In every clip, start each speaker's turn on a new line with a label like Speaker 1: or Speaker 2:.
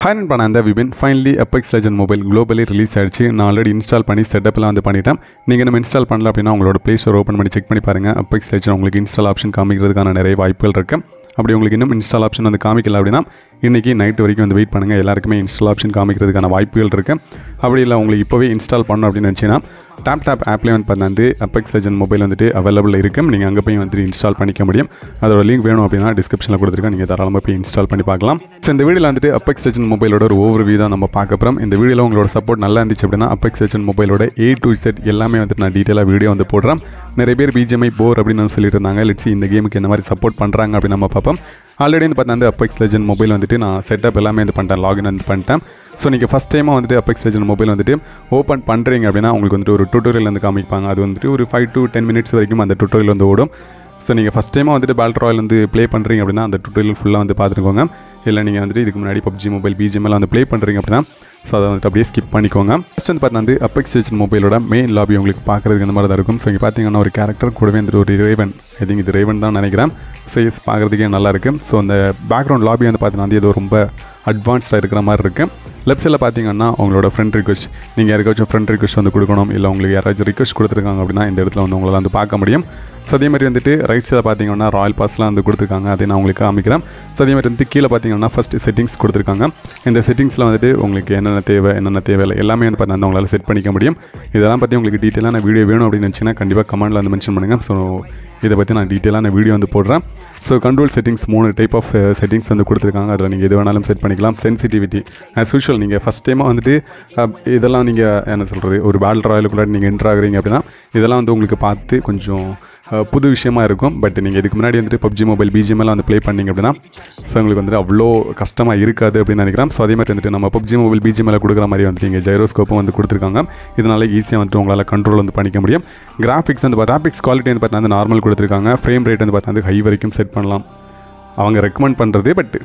Speaker 1: Hi நண்பா நான் தான் Vipin finally Apex Legends mobile globally release ஆயிடுச்சு நான் ஆல்ரெடி இன்ஸ்டால் பண்ணி செட்டப்லாம் வந்து பண்ணிட்டேன் நீங்கள் நம்ம இன்ஸ்டால் பண்ணல அப்படின்னா உங்களோட ப்ளே ஸ்டோர் ஓப்பன் பண்ணி செக் பண்ணி பாருங்கள் எப்பெக்ஸ் லெஜன் உங்களுக்கு இன்ஸ்டால் ஆப்ஷன் காமிக்கிறதுக்கான நிறைய வாய்ப்புகள் இருக்குது அப்படி உங்களுக்கு இன்னும் இன்ஸ்டால் ஆப்ஷன் வந்து காமிக்கல அப்படின்னா இன்றைக்கி நைட் வரைக்கும் வந்து வெயிட் பண்ணுங்கள் எல்லாருக்குமே இன்ஸ்டால் ஆப்ஷன் காமிக்கிறதுக்கான வாய்ப்புகள் இருக்குது அப்படி இல்லை உங்களுக்கு இப்போவே இன்ஸ்டால் பண்ணணும் அப்படின்னு நினச்சிங்கன்னா டேப் டேப் ஆப்லேயே வந்து பார்த்தா வந்து அபெக்ஸ் லெஜன் மொபைல் வந்துட்டு அவைலபிள் இருக்குது நீங்கள் அங்கே போய் வந்துட்டு இன்ஸ்டால் பண்ணிக்க முடியும் அதோட லிங்க் வேணும் அப்படின்னா டிஸ்கிரிப்ஷனில் கொடுத்துருக்கேன் நீங்கள் தாராளமாக போய் இன்ஸ்டால் பண்ணி பார்க்கலாம் ஸோ இந்த வீடியோவில் வந்துட்டு அபெக்ஸ் லெஜன் மொபைலோட ஒரு ஓவர் வியூ தான் நம்ம பார்க்க போகிறோம் இந்த வீடியோவில் உங்களோட சப்போர்ட் நல்லா இருந்துச்சு அப்படின்னா அபெக்ஸ் லெஜன் மொபைலோட ஏ டு செட் எல்லாமே வந்துட்டு நான் டீட்டெயிலாக வீடியோ வந்து போடுறேன் நிறைய பேர் பிஜிஎம்ஐ போர் அப்படின்னு வந்து சொல்லிட்டு இருந்தாங்க லெட்ஸி இந்த கேமுக்கு இந்த மாதிரி சப்போர்ட் பண்ணுறாங்க அப்படின்னு நம்ம பார்ப்போம் ஆல்ரெடி வந்து பார்த்தா வந்து அபெக்ஸ் லெஜன் மொபைல் வந்துட்டு நான் செட்டப் எல்லாமே வந்து பண்ணிட்டேன் லாகின் வந்து பண்ணிட்டேன் ஸோ நீங்கள் ஃபஸ்ட் டைமாக வந்துட்டு அபெக்ஸ் லெஜன் மொபைல் வந்துட்டு ஓப்பன் பண்ணுறீங்க அப்படின்னா உங்களுக்கு வந்துட்டு ஒரு டுட்டோரியல் வந்து காமிப்பாங்க அது வந்துட்டு ஒரு ஃபைவ் டு டென் மினிட்ஸ் வரைக்கும் அந்த டுட்டோரியல் வந்து ஓடும் ஸோ நீங்கள் ஃபஸ்ட் டைமாக வந்துட்டு பேல் ராயல் வந்து ப்ளே பண்ணுறீங்க அப்படின்னா அந்த டுட்டோரியல் ஃபுல்லாக வந்து பார்த்துருக்கோங்க இல்லை நீங்கள் வந்துட்டு இதுக்கு முன்னாடி பப்ஜி மொபைல் பிஜிஎம்எல்லாம் வந்து ப்ளே பண்ணுறீங்க அப்படின்னா ஸோ அதை வந்துட்டு அப்படியே ஸ்கிப் பண்ணிக்கோங்க ஃபஸ்ட் வந்து பார்த்தா வந்து அபெக்ஸ் லெஜன் மொபைலோட மெயின் லாபி உங்களுக்கு பார்க்குறதுக்கு இந்த மாதிரி தான் இருக்கும் ஸோ இங்கே பார்த்தீங்கன்னா ஒரு கேரக்டர் கூடவே வந்துட்டு ஒரு ரேவன் ஐ திங்க் இது ரேவன் தான் நினைக்கிறேன் ஸோ இது பார்க்குறதுக்கே நல்லா இருக்குது ஸோ அந்த பேக்ரவுண்ட் லாபி வந்து பார்த்தீங்கன்னா வந்து ஏதோ ரொம்ப அட்வான்ஸ்டாக இருக்கிற மாதிரி இருக்குது லெஃப்ட் சைடில் பார்த்தீங்கன்னா உங்களோட ஃப்ரெண்ட் ரிக்வஸ்ட் நீங்கள் யாருக்காச்சும் ஃப்ரெண்ட் ரிக்வஸ்ட் வந்து கொடுக்கணும் இல்லை உங்களுக்கு யாராச்சும் ரிக்வஸ்ட் கொடுத்துருக்காங்க அப்படின்னா இந்த இடத்துல வந்து உங்களால் வந்து பார்க்க முடியும் ஸோ அதே மாதிரி வந்துட்டு ரைட் சைடில் பார்த்தீங்கன்னா ராயல் பாஸ்லாம் வந்து கொடுத்துருக்காங்க அதை நான் உங்களுக்கு காமிக்கிறேன் ஸோ அதே மாதிரி வந்து கீழே பார்த்தீங்கன்னா ஃபஸ்ட் செட்டிங்ஸ் கொடுத்துருக்காங்க இந்த செட்டிங்ஸில் வந்துட்டு உங்களுக்கு என்னென்ன தேவை என்னென்ன தேவையில்லை எல்லாமே வந்து பார்த்தீங்கன்னா உங்களால் செட் பண்ணிக்க முடியும் இதெல்லாம் பற்றி உங்களுக்கு டீட்டெயிலான வீடியோ வேணும் அப்படின்னு நினச்சிங்கன்னா கண்டிப்பாக கமெண்ட்டில் வந்து மென்ஷன் பண்ணுங்கள் ஸோ இதை பற்றி நான் டீட்டெயிலான வீடியோ வந்து போடுறேன் ஸோ கண்ட்ரோல் செட்டிங்ஸ் மூணு டைப் ஆஃப் செட்டிங்ஸ் வந்து கொடுத்துருக்காங்க அதில் நீங்கள் எது வேணாலும் செட் பண்ணிக்கலாம் சென்சிட்டிவிட்டி ஆஸ் யூஷுவல் நீங்கள் ஃபஸ்ட் டைமாக வந்துட்டு அஹ், இதெல்லாம் நீங்கள் என்ன சொல்கிறது ஒரு பேட்டில் ராயலுக்குள்ளே நீங்கள் என்ட்ரு ஆகுறீங்க அப்படின்னா இதெல்லாம் வந்து உங்களுக்கு பார்த்து கொஞ்சம் அஹ், புது விஷயமா இருக்கும் பட் நீங்கள் இதுக்கு முன்னாடி வந்துட்டு பப்ஜி மொபைல் பிஜிஎம்எல்லாம் வந்து ப்ளே பண்ணீங்க அப்படின்னா ஸோ உங்களுக்கு வந்துட்டு அவ்வளோ கஷ்டமாக இருக்காது அப்படின்னு நினைக்கிறேன் ஸோ அதே மாதிரி வந்துட்டு நம்ம பப்ஜி மொபைல் பிஜிஎம்எல் கொடுக்குற மாதிரி வந்துட்டு இங்கே ஜைரோஸ்கோப்பும் வந்து கொடுத்துருக்காங்க இதனால் ஈஸியாக வந்துட்டு உங்களால் கண்ட்ரோல் வந்து பண்ணிக்க முடியும் கிராஃபிக்ஸ் வந்து கிராஃபிக்ஸ் குவாலிட்டி வந்து பார்த்தீங்கன்னா நார்மல் கொடுத்துருக்காங்க ஃப்ரேம் ரேட் வந்து பார்த்தீங்கன்னா ஹை வரைக்கும் செட் பண்ணலாம் அவங்க ரெக்கமெண்ட் பண்ணுறது பட்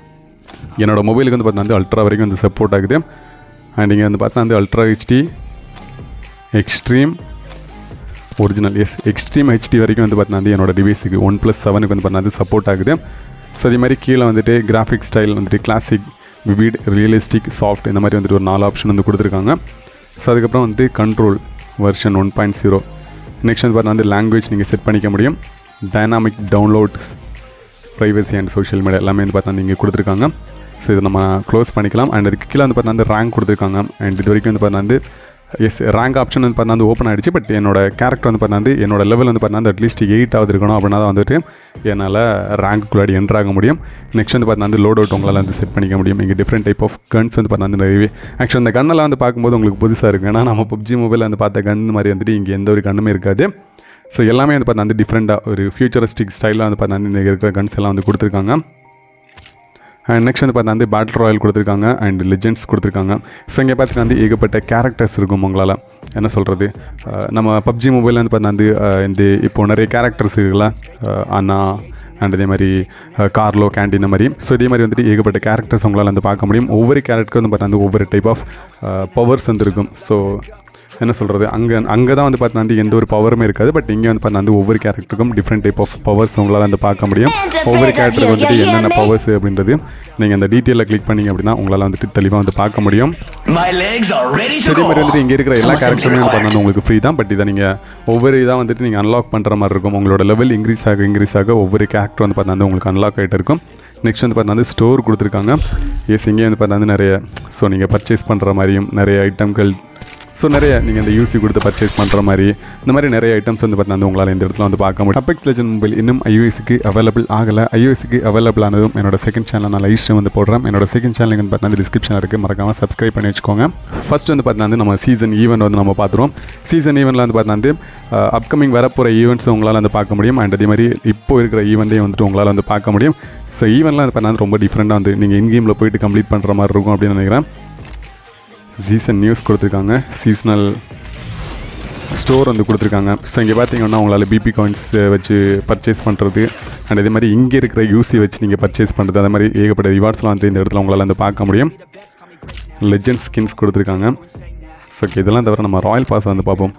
Speaker 1: என்னோட மொபைலுக்கு வந்து பார்த்தீங்கன்னா அல்ட்ரா வரைக்கும் வந்து சப்போர்ட் ஆகுது அண்ட் இங்கே வந்து பார்த்தா வந்து அல்ட்ரா ஹெச்டி எக்ஸ்ட்ரீம் ஒரிஜினல் எஸ் எக்ஸ்ட்ரீம் ஹெச்டி வரைக்கும் வந்து பார்த்தீங்கன்னா வந்து என்னோட டிவைஸுக்கு ஒன் ப்ளஸ் செவனுக்கு வந்து பார்த்தீங்கன்னா சப்போர்ட் ஆகுது ஸோ அதே மாதிரி கீழே வந்துட்டு கிராஃபிக் ஸ்டைல் வந்துட்டு கிளாசிக் விவிட் ரியலிஸ்டிக் சாஃப்ட் இந்த மாதிரி வந்துட்டு ஒரு நாலு ஆப்ஷன் வந்து கொடுத்துருக்காங்க ஸோ அதுக்கப்புறம் வந்துட்டு control version one point zero next வந்து பார்த்தீங்கன்னா வந்து லாங்குவேஜ் நீங்கள் செட் பண்ணிக்க முடியும் dynamic download privacy and social media எல்லாமே வந்து பார்த்தா நீங்கள் கொடுத்துருக்காங்க ஸோ இதை நம்ம க்ளோஸ் பண்ணிக்கலாம் அண்ட் அதுக்கு கீழே வந்து பார்த்தா வந்து ரேங்க் கொடுத்துருக்காங்க அண்ட் இது வரைக்கும் வந்து பார்த்தா வந்து எஸ் ரேங்க் ஆப்ஷன் வந்து பார்த்தா வந்து ஓப்பன் ஆகிடுச்சு பட் என்னோட கேரக்டர் வந்து பார்த்தா வந்து என்னோட லெவல் வந்து பார்த்தா வந்து அட்லீஸ்ட் எயிட் ஆகுது இருக்கணும் அப்படின்னா தான் வந்துட்டு என்னால் ரேங்க்குள்ளாடி என்ட்ரு ஆக முடியும் நெக்ஸ்ட் வந்து பார்த்தா வந்து லோட் அவுட் உங்களால் வந்து செட் பண்ணிக்க முடியும் இங்கே டிஃப்ரெண்ட் டைப் ஆஃப் கன்ஸ் வந்து பார்த்தா வந்து நிறையவே ஆக்சுவலி அந்த கண்ணெல்லாம் வந்து பார்க்கும்போது உங்களுக்கு புதுசாக இருக்கும் ஏன்னா நம்ம பப்ஜி மொபைலில் வந்து பார்த்த கன் மாதிரி வந்துட்டு இங்கே எந்த ஒரு கண்ணுமே இருக்காது ஸோ எல்லாமே வந்து பார்த்தா வந்து டிஃப்ரெண்ட்டாக ஒரு ஃபியூச்சரிஸ்டிக் ஸ்டைலில் வந்து பார்த்தா வந்து இந்த இருக்கிற கன்ஸ் எல்லாம் வந்து கொடுத்துருக்காங்க அண்ட் நெக்ஸ்ட் வந்து பார்த்தா வந்து பேட்டில் ராயல் கொடுத்துருக்காங்க அண்ட் லெஜெண்ட்ஸ் கொடுத்துருக்காங்க ஸோ இங்கே பார்த்தீங்கன்னா வந்து ஏகப்பட்ட கேரக்டர்ஸ் இருக்கும் உங்களால் என்ன சொல்கிறது நம்ம பப்ஜி மொபைலில் வந்து பார்த்தா வந்து அஹ், இந்த இப்போ நிறைய கேரக்டர்ஸ் இருக்குல்ல அஹ், அண்ணா அண்ட் இதே மாதிரி அஹ், கார்லோ கேண்டி இந்த மாதிரி ஸோ இதே மாதிரி வந்துட்டு ஏகப்பட்ட கேரக்டர்ஸ் உங்களால் வந்து பார்க்க முடியும் ஒவ்வொரு கேரக்டருக்கும் வந்து பார்த்தா வந்து ஒவ்வொரு டைப் ஆஃப் பவர்ஸ் வந்து இருக்கும் ஸோ என்ன சொல்கிறது அங்கே அங்கே தான் வந்து பார்த்தீங்கன்னா வந்து எந்த ஒரு பவருமே இருக்காது பட் இங்கே வந்து பார்த்தீங்கன்னா வந்து ஒவ்வொரு கேரக்டருக்கும் டிஃப்ரெண்ட் டைப் ஆஃப் பவர்ஸ் உங்களால் வந்து பார்க்க முடியும் ஒவ்வொரு கேரக்டருக்கு வந்துட்டு என்னென்ன பவர்ஸ் அப்படின்றது நீங்கள் அந்த டீட்டெயிலில் கிளிக் பண்ணீங்க அப்படின்னா உங்களால் வந்துட்டு தெளிவாக வந்து பார்க்க முடியும்
Speaker 2: My legs are ready to
Speaker 1: அதே
Speaker 2: go.
Speaker 1: மாதிரி வந்துட்டு இங்கே இருக்கிற எல்லா
Speaker 2: Some assembly
Speaker 1: கேரக்டருமே வந்து
Speaker 2: required.
Speaker 1: பார்த்தீங்கன்னா உங்களுக்கு ஃப்ரீ தான் பட் இதை நீங்கள் ஒவ்வொரு இதாக வந்துட்டு நீங்கள் அன்லாக் பண்ணுற மாதிரி இருக்கும் உங்களோட லெவல் இன்க்ரீஸ் ஆக இன்க்ரீஸ் ஆக ஒவ்வொரு கேரக்டர் வந்து பார்த்தீங்கன்னா உங்களுக்கு அன்லாக் ஆகிட்டு இருக்கும் நெக்ஸ்ட் வந்து பார்த்தீங்கன்னா ஸ்டோர் கொடுத்துருக்காங்க எஸ் இங்கே வந்து பார்த்தீங்கன்னா நிறைய ஸோ நீங்கள் பர்ச்சேஸ் பண்ணுற மாதிரியும் நிறைய ஐட்டம்கள் ஸோ நிறைய நீங்கள் இந்த யூசி கொடுத்து பர்ச்சேஸ் பண்ணுற மாதிரி இந்த மாதிரி நிறைய ஐட்டம்ஸ் வந்து பார்த்தீங்கன்னா உங்களால் இந்த இடத்துல வந்து பார்க்க முடியும் அபெக்ஸ் லெஜன் மொபைல் இன்னும் ஐஓஎஸ்க்கு அவைலபிள் ஆகலை ஐஓஎஸ்க்கு அவைலபிள் ஆனதும் என்னோட செகண்ட் சேனல் நான் லைவ் ஸ்ட்ரீம் வந்து போடுறேன் என்னோட செகண்ட் சேனல் வந்து பார்த்தீங்கன்னா டிஸ்கிரிப்ஷனில் இருக்குது மறக்காமல் சப்ஸ்கிரைப் பண்ணி வச்சுக்கோங்க ஃபர்ஸ்ட் வந்து பார்த்தீங்கன்னா வந்து நம்ம சீசன் ஈவெண்ட் வந்து நம்ம பார்த்துருவோம் சீசன் ஈவெண்ட்டில் வந்து பார்த்தீங்கன்னா வந்து அப்கமிங் வரப்போகிற ஈவெண்ட்ஸ் உங்களால் வந்து பார்க்க முடியும் அண்ட் அதே மாதிரி இப்போ இருக்கிற ஈவெண்ட்டையும் வந்துட்டு உங்களால் வந்து பார்க்க முடியும் ஸோ ஈவெண்ட்லாம் வந்து பார்த்தீங்கன்னா ரொம்ப டிஃப்ரெண்ட்டாக வந்து நீங்கள் இன்கேமில் போயிட்டு கம்ப்ளீட் பண்ணுற மாதிரி இருக்கும் அப்படின்னு நினைக்கிறேன் சீசன் நியூஸ் கொடுத்துருக்காங்க சீசனல் ஸ்டோர் வந்து கொடுத்துருக்காங்க ஸோ இங்கே பார்த்தீங்கன்னா உங்களால் பிபி காயின்ஸ் வச்சு பர்ச்சேஸ் பண்ணுறது அண்ட் இதே மாதிரி இங்கே இருக்கிற யூசி வச்சு நீங்கள் பர்ச்சேஸ் பண்ணுறது அதே மாதிரி ஏகப்பட்ட ரிவார்ட்ஸ்லாம் வந்து இந்த இடத்துல உங்களால் வந்து பார்க்க முடியும் லெஜெண்ட் ஸ்கின்ஸ் கொடுத்துருக்காங்க ஸோ இதெல்லாம் தவிர நம்ம ராயல் பாஸ் வந்து பார்ப்போம்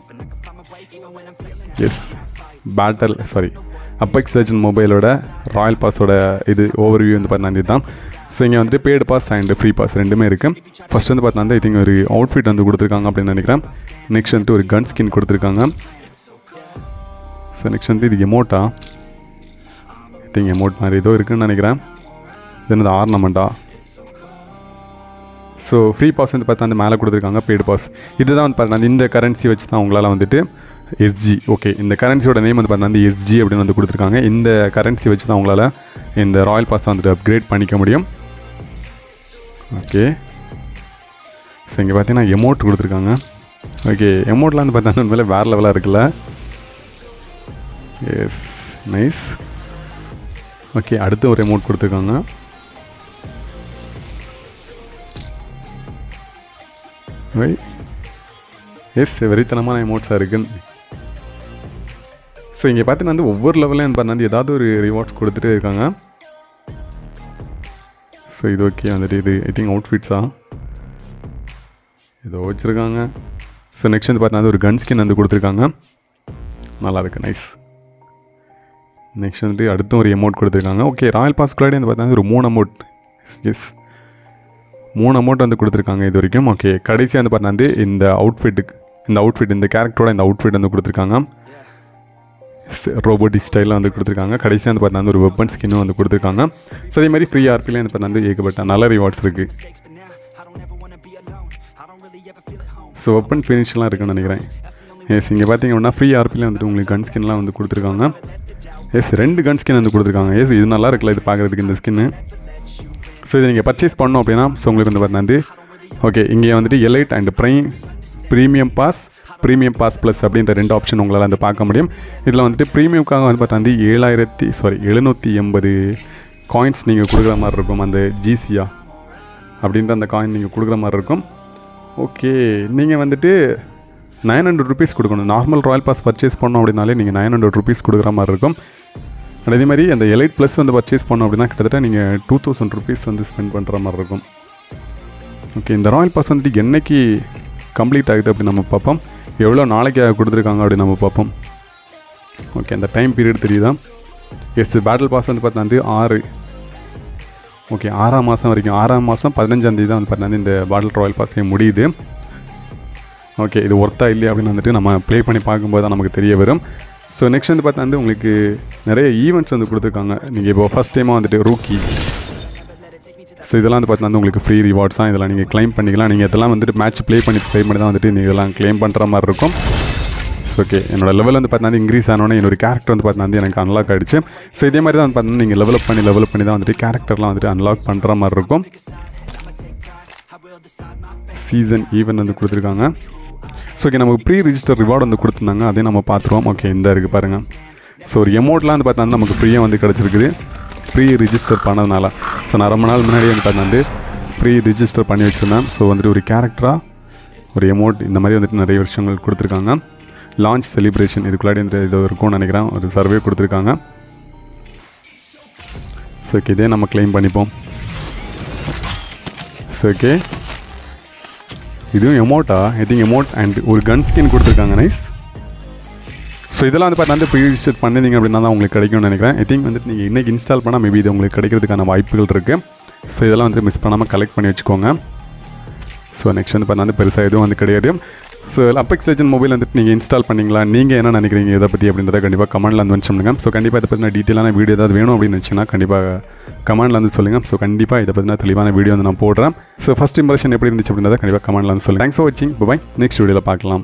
Speaker 1: எஸ் பேட்டல் சாரி அப்பெக்ஸ் லெஜன் மொபைலோட ராயல் பாஸோட இது ஓவர்வியூ வந்து பார்த்தீங்கன்னா இதுதான் ஸோ இங்கே வந்துட்டு paid pass and free pass ரெண்டுமே இருக்குது ஃபர்ஸ்ட் வந்து பார்த்தா ஐ திங்க் ஒரு அவுட்ஃபிட் வந்து கொடுத்துருக்காங்க அப்படின்னு நினைக்கிறேன் நெக்ஸ்ட் வந்துட்டு ஒரு கன் ஸ்கின் கொடுத்துருக்காங்க ஸோ நெக்ஸ்ட் வந்து இது எமோட்டா ஐ திங்க் எமோட் மாதிரி ஏதோ இருக்குன்னு நினைக்கிறேன் இது என்னது ஆர்னமெண்ட்டா ஸோ ஃப்ரீ பாஸ் வந்து பார்த்தா அந்த மேலே கொடுத்துருக்காங்க பெய்டு பாஸ் இதுதான் வந்து பார்த்தா இந்த கரன்சி வச்சு தான் உங்களால் வந்துட்டு எஸ்ஜி ஓகே இந்த கரன்சியோட நேம் வந்து பார்த்தா வந்து எஸ்ஜி அப்படின்னு வந்து கொடுத்துருக்காங்க இந்த கரன்சி வச்சு தான் உங்களால் இந்த ராயல் பாஸ் வந்துட்டு அப்கிரேட் பண்ணிக்க முடியும் ஓகே ஸோ இங்கே பார்த்தீங்கன்னா எமௌண்ட் கொடுத்துருக்காங்க ஓகே எமௌண்ட்லாம் வந்து பார்த்தா உண்மையிலே வேறு லெவலாக இருக்குல்ல எஸ் நைஸ் ஓகே அடுத்து ஒரு எமௌண்ட் கொடுத்துருக்காங்க வை எஸ் வெறித்தனமான எமௌண்ட்ஸாக இருக்குன்னு ஸோ இங்கே பார்த்தீங்கன்னா வந்து ஒவ்வொரு லெவலையும் பார்த்தா வந்து ஏதாவது ஒரு ரிவார்ட்ஸ் கொடுத்துட்டே இருக்காங்க ஸோ இது ஓகே வந்துட்டு இது ஐ திங்க் அவுட்ஃபிட்ஸா ஏதோ வச்சுருக்காங்க ஸோ நெக்ஸ்ட் வந்து பார்த்தீங்கன்னா ஒரு கன் ஸ்கின் வந்து கொடுத்துருக்காங்க நல்லா இருக்கு நைஸ் நெக்ஸ்ட் வந்துட்டு அடுத்தும் ஒரு அமௌண்ட் கொடுத்துருக்காங்க ஓகே ராயல் பாஸ்குள்ளாடி வந்து பார்த்தீங்கன்னா ஒரு மூணு அமௌண்ட் எஸ் மூணு அமௌண்ட் வந்து கொடுத்துருக்காங்க இது வரைக்கும் ஓகே கடைசியாக வந்து பார்த்தீங்கன்னா வந்து இந்த அவுட்ஃபிட்டுக்கு இந்த அவுட்ஃபிட் இந்த கேரக்டரோட இந்த அவுட்ஃபிட் வந்து கொடுத்துருக்காங்க ரோபோட்டிக் ஸ்டைலில் வந்து கொடுத்துருக்காங்க கடைசியாக வந்து பார்த்தீங்கன்னா ஒரு வெப்பன் ஸ்கின்னும் வந்து கொடுத்துருக்காங்க ஸோ அதே மாதிரி ஃப்ரீ ஆர்பிலே வந்து பார்த்தீங்கன்னா ஏகப்பட்ட நல்ல ரிவார்ட்ஸ் இருக்குது ஸோ வெப்பன் ஃபினிஷ்லாம் இருக்குன்னு நினைக்கிறேன் எஸ் இங்கே பார்த்தீங்க அப்படின்னா ஃப்ரீ ஆர்பிலே வந்துட்டு உங்களுக்கு கன் ஸ்கின்லாம் வந்து கொடுத்துருக்காங்க எஸ் ரெண்டு கன் ஸ்கின் வந்து கொடுத்துருக்காங்க எஸ் இது நல்லா இருக்குல்ல இது பார்க்குறதுக்கு இந்த ஸ்கின்னு ஸோ இதை நீங்கள் பர்ச்சேஸ் பண்ணோம் அப்படின்னா ஸோ உங்களுக்கு வந்து பார்த்தீங்கன்னா ஓகே இங்கே வந்துட்டு elite and prime premium pass premium pass plus அப்படின்ற ரெண்டு ஆப்ஷன் உங்களால் வந்து பார்க்க முடியும் இதில் வந்துட்டு ப்ரீமியம்காக வந்து பார்த்தா ஏழாயிரத்தி சாரி எழுநூற்றி எண்பது காயின்ஸ் நீங்கள் கொடுக்குற மாதிரி இருக்கும் அந்த ஜிசியா அப்படின்ற அந்த காயின் நீங்கள் கொடுக்குற மாதிரி இருக்கும் ஓகே நீங்கள் வந்துட்டு நைன் ஹண்ட்ரட் ருபீஸ் கொடுக்கணும் நார்மல் ராயல் பாஸ் பர்ச்சேஸ் பண்ணோம் அப்படின்னாலே நீங்கள் நைன் ஹண்ட்ரட் ருபீஸ் கொடுக்குற மாதிரி இருக்கும் And அதே மாதிரி அந்த எலைட் ப்ளஸ் வந்து பர்ச்சேஸ் பண்ணோம் அப்படின்னா கிட்டத்தட்ட நீங்கள் டூ தௌசண்ட் ருபீஸ் வந்து ஸ்பெண்ட் பண்ணுற மாதிரி இருக்கும் ஓகே இந்த ராயல் பாஸ் வந்துட்டு என்னைக்கு கம்ப்ளீட் ஆகுது அப்படி நம்ம பார்ப்போம் எவ்வளோ நாளைக்கு கொடுத்துருக்காங்க அப்படி நம்ம பார்ப்போம் ஓகே அந்த டைம் பீரியட் தெரியுதா எஸ் பேட்டில் பாஸ் வந்து பார்த்தா வந்து ஆறு ஓகே ஆறாம் மாதம் வரைக்கும் ஆறாம் மாதம் பதினஞ்சாம் தேதி தான் வந்து பார்த்தா இந்த பாட்டில் ராயல் பாஸே முடியுது ஓகே இது ஒர்த்தா இல்லையா அப்படின்னு வந்துட்டு நம்ம ப்ளே பண்ணி பார்க்கும்போது தான் நமக்கு தெரிய வரும் ஸோ நெக்ஸ்ட் வந்து பார்த்தா வந்து உங்களுக்கு நிறைய ஈவெண்ட்ஸ் வந்து கொடுத்துருக்காங்க நீங்கள் இப்போ ஃபஸ்ட் டைமாக வந்துட்டு ரூக்கி ஸோ இதெல்லாம் வந்து பார்த்தீங்கன்னா உங்களுக்கு ஃப்ரீ ரிவார்ட்ஸ் தான் இதெல்லாம் நீங்கள் க்ளைம் பண்ணிக்கலாம் நீங்கள் இதெல்லாம் வந்துட்டு மேட்ச் ப்ளே பண்ணி ப்ளே பண்ணி தான் வந்துட்டு நீங்கள் இதெல்லாம் க்ளைம் பண்ணுற மாதிரி இருக்கும் ஓகே என்னோட லெவல் வந்து பார்த்தீங்கன்னா இன்க்ரீஸ் ஆனோடனே என்னோட கேரக்டர் வந்து பார்த்தீங்கன்னா எனக்கு அன்லாக் ஆகிடுச்சு ஸோ இதே மாதிரி தான் வந்து பார்த்தீங்கன்னா நீங்கள் லெவலப் பண்ணி லெவலப் பண்ணி தான் வந்துட்டு கேரக்டர்லாம் வந்துட்டு அன்லாக் பண்ணுற மாதிரி இருக்கும் சீசன் ஈவெண்ட் வந்து கொடுத்துருக்காங்க ஸோ ஓகே நமக்கு ப்ரீ ரிஜிஸ்டர் ரிவார்டு வந்து கொடுத்துருந்தாங்க அதே நம்ம பார்த்துருவோம் ஓகே இந்த இருக்குது பாருங்கள் ஸோ ஒரு எமௌண்ட்லாம் வந்து பார்த்தா நமக்கு ஃப்ரீயாக வந்து கிடச்சிருக்குது ப்ரீ ரிஜிஸ்டர் பண்ணதுனால ஸோ நான் ரொம்ப நாள் முன்னாடி வந்து பார்த்தா வந்து ப்ரீ ரிஜிஸ்டர் பண்ணி வச்சுருந்தேன் ஸோ வந்துட்டு ஒரு கேரக்டராக ஒரு எமௌண்ட் இந்த மாதிரி வந்துட்டு நிறைய விஷயங்கள் கொடுத்துருக்காங்க லான்ச் செலிப்ரேஷன் இதுக்குள்ளாடி வந்துட்டு இது இருக்கும்னு நினைக்கிறேன் ஒரு சர்வே கொடுத்துருக்காங்க ஸோ ஓகே இதே நம்ம க்ளைம் பண்ணிப்போம் ஸோ ஓகே இதுவும் எமௌண்ட்டா ஐ திங்க் எமௌண்ட் அண்ட் ஒரு கன் ஸ்கின் கொடுத்துருக்காங்க நைஸ் ஸோ இதெல்லாம் வந்து பார்த்தா ப்ரீ ரிஜிஸ்டர் பண்ணிங்க அப்படின்னா தான் உங்களுக்கு கிடைக்கும்னு நினைக்கிறேன் ஐ திங்க் வந்துட்டு நீங்கள் இன்றைக்கி இன்ஸ்டால் பண்ணால் மேபி இது உங்களுக்கு கிடைக்கிறதுக்கான வாய்ப்புகள் இருக்குது ஸோ இதெல்லாம் வந்து மிஸ் பண்ணாமல் கலெக்ட் பண்ணி வச்சுக்கோங்க ஸோ நெக்ஸ்ட் வந்து பார்த்தா வந்து பெருசாக எதுவும் வந்து கிடையாது ஸோ அப்பெக்ஸ் ஏஜென்ட் மொபைல் வந்துட்டு நீங்கள் இன்ஸ்டால் பண்ணீங்களா நீங்கள் என்ன நினைக்கிறீங்க இதை பற்றி அப்படின்றத கண்டிப்பாக கமெண்ட்டில் வந்து மென்ஷன் பண்ணுங்கள் ஸோ கண்டிப்பாக இதை பற்றின டீட்டெயிலான வீடியோ ஏதாவது வேணும் அப்படின்னு வச்சுன்னா கண்டிப்பாக கமெண்ட்டில் வந்து சொல்லுங்கள் ஸோ கண்டிப்பாக இதை பற்றின தெளிவான வீடியோ வந்து நான் போடுறேன் ஸோ ஃபஸ்ட் இம்ப்ரெஷன் எப்படி இருந்துச்சு அப்படின்றத கண்டிப்பாக கமெண்ட்டில் வந்து சொல்லுங்கள் தேங்க்ஸ் ஃபார் வாட்சிங் பாய் நெக்ஸ்ட் வீடியோவில் பார்க்கலாம்